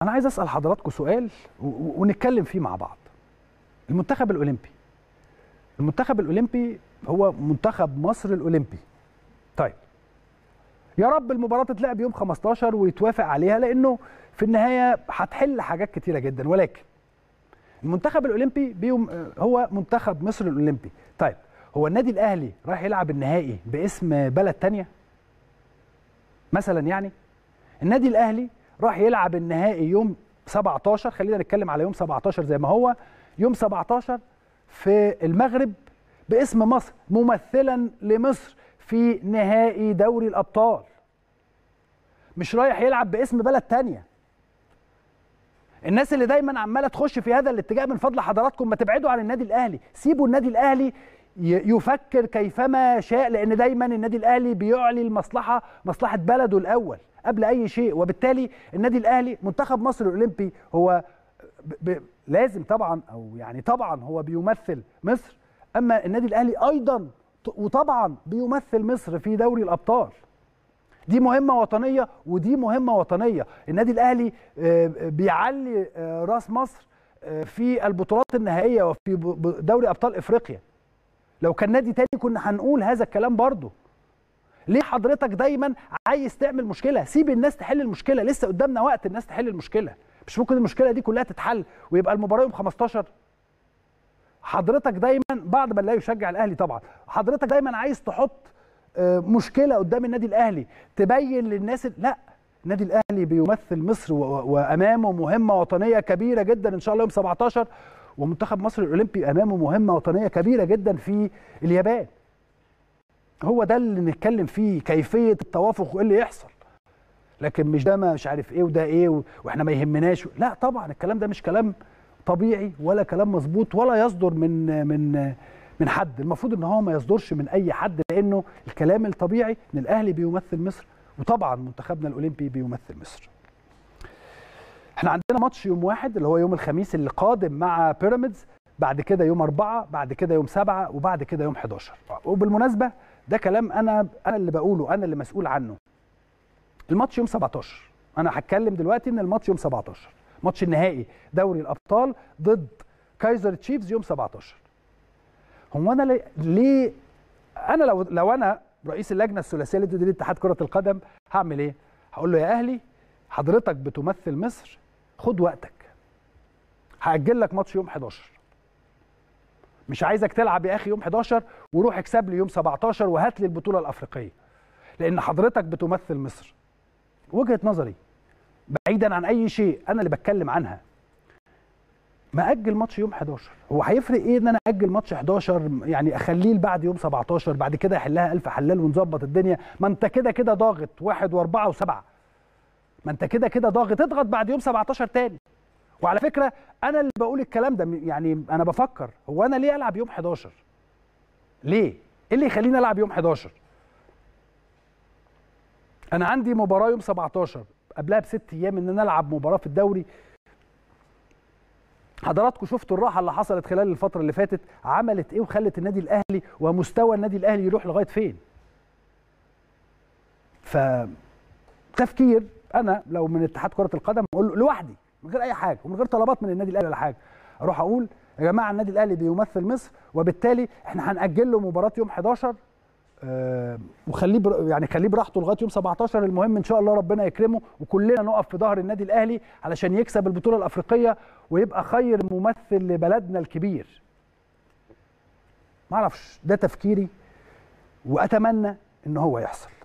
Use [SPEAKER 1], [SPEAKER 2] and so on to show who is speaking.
[SPEAKER 1] انا عايز اسال حضراتكم سؤال و- و- ونتكلم فيه مع بعض المنتخب الاولمبي المنتخب الاولمبي هو منتخب مصر الاولمبي طيب يا رب المباراه تتلعب يوم 15 ويتوافق عليها لانه في النهايه هتحل حاجات كتيره جدا ولكن المنتخب الاولمبي بيوم هو منتخب مصر الاولمبي طيب هو النادي الاهلي رايح يلعب النهائي باسم بلد تانية مثلا يعني النادي الاهلي راح يلعب النهائي يوم 17 خلينا نتكلم على يوم 17 زي ما هو يوم 17 في المغرب باسم مصر ممثلا لمصر في نهائي دوري الابطال مش رايح يلعب باسم بلد تانية الناس اللي دايما عماله تخش في هذا الاتجاه من فضل حضراتكم ما تبعدوا عن النادي الاهلي سيبوا النادي الاهلي ي- يفكر كيفما شاء لان دايما النادي الاهلي بيعلي المصلحه مصلحه بلده الاول قبل اي شيء وبالتالي النادي الاهلي منتخب مصر الاولمبي هو ب... ب... لازم طبعا او يعني طبعا هو بيمثل مصر اما النادي الاهلي ايضا ط- وطبعا بيمثل مصر في دوري الابطال دي مهمة وطنية ودي مهمة وطنية النادي الأهلي آه، بيعلي آه، راس مصر آه، في البطولات النهائية وفي ب- ب- دوري أبطال إفريقيا لو كان نادي تاني كنا هنقول هذا الكلام برضه ليه حضرتك دايما عايز تعمل مشكلة سيب الناس تحل المشكلة لسه قدامنا وقت الناس تحل المشكلة مش ممكن المشكلة دي كلها تتحل ويبقى المباراة يوم 15 حضرتك دايما بعد ما لا يشجع الاهلي طبعا حضرتك دايما عايز تحط آه، مشكله قدام النادي الاهلي تبين للناس لا النادي الاهلي بيمثل مصر و- و- وامامه مهمه وطنيه كبيره جدا ان شاء الله يوم 17 ومنتخب مصر الاولمبي امامه مهمه وطنيه كبيره جدا في اليابان هو ده اللي نتكلم فيه كيفيه التوافق وايه اللي يحصل لكن مش ده ما مش عارف ايه وده ايه و- واحنا ما يهمناش لا طبعا الكلام ده مش كلام طبيعي ولا كلام مظبوط ولا يصدر من من من حد المفروض ان هو ما يصدرش من اي حد لانه الكلام الطبيعي ان الاهلي بيمثل مصر وطبعا منتخبنا الاولمبي بيمثل مصر احنا عندنا ماتش يوم واحد اللي هو يوم الخميس اللي قادم مع بيراميدز بعد كده يوم أربعة بعد كده يوم سبعة وبعد كده يوم 11 وبالمناسبة ده كلام أنا أنا اللي بقوله أنا اللي مسؤول عنه الماتش يوم 17 أنا هتكلم دلوقتي إن الماتش يوم 17 ماتش النهائي دوري الأبطال ضد كايزر تشيفز يوم 17 هو أنا ليه, ليه أنا لو لو أنا رئيس اللجنة الثلاثية لتدريب اتحاد كرة القدم هعمل إيه؟ هقول له يا أهلي حضرتك بتمثل مصر خد وقتك هأجل لك ماتش يوم 11 مش عايزك تلعب يا اخي يوم 11 وروح اكسب لي يوم 17 وهات لي البطوله الافريقيه لان حضرتك بتمثل مصر وجهه نظري بعيدا عن اي شيء انا اللي بتكلم عنها ما اجل ماتش يوم 11 هو هيفرق ايه ان انا اجل ماتش 11 يعني اخليه بعد يوم 17 بعد كده يحلها الف حلال ونظبط الدنيا ما انت كده كده ضاغط واحد واربعه وسبعه ما انت كده كده ضاغط اضغط بعد يوم 17 تاني وعلى فكره انا اللي بقول الكلام ده يعني انا بفكر هو انا ليه العب يوم 11 ليه ايه اللي يخليني العب يوم 11 انا عندي مباراه يوم 17 قبلها بست ايام ان انا العب مباراه في الدوري حضراتكم شفتوا الراحه اللي حصلت خلال الفتره اللي فاتت عملت ايه وخلت النادي الاهلي ومستوى النادي الاهلي يروح لغايه فين ف تفكير انا لو من اتحاد كره القدم اقول له لوحدي من غير اي حاجه ومن غير طلبات من النادي الاهلي ولا حاجه اروح اقول يا جماعه النادي الاهلي بيمثل مصر وبالتالي احنا هنأجل له مباراه يوم 11 آه وخليه بر... يعني خليه براحته لغايه يوم 17 المهم ان شاء الله ربنا يكرمه وكلنا نقف في ظهر النادي الاهلي علشان يكسب البطوله الافريقيه ويبقى خير ممثل لبلدنا الكبير. ما اعرفش ده تفكيري واتمنى ان هو يحصل.